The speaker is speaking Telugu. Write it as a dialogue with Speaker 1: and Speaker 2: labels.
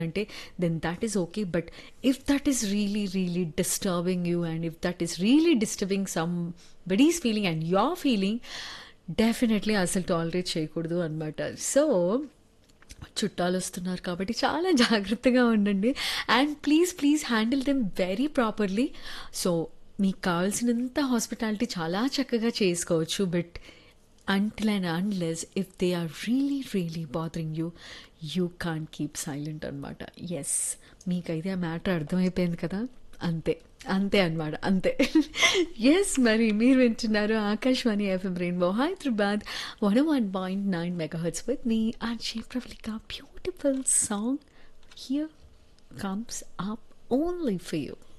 Speaker 1: అంటే then that is okay but if that is really really disturbing you and if that is really disturbing somebody's feeling and your feeling definitely అసలు టాలరేట్ చేయకూడదు అనమాట సో చుట్టాలు వస్తున్నారు కాబట్టి చాలా జాగ్రత్తగా ఉండండి and please please handle them very properly so మీకు కావాల్సినంత హాస్పిటాలిటీ చాలా చక్కగా చేసుకోవచ్చు but until and unless if they are really really bothering you you can't keep silent అనమాట ఎస్ మీకైతే ఆ మ్యాటర్ అర్థమైపోయింది కదా అంతే అంతే అనమాట అంతే ఎస్ మరి మీరు వింటున్నారు Akashvani FM Rainbow Hyderabad one one point nine megahertz with me RJ Pravalika beautiful song here comes up only for you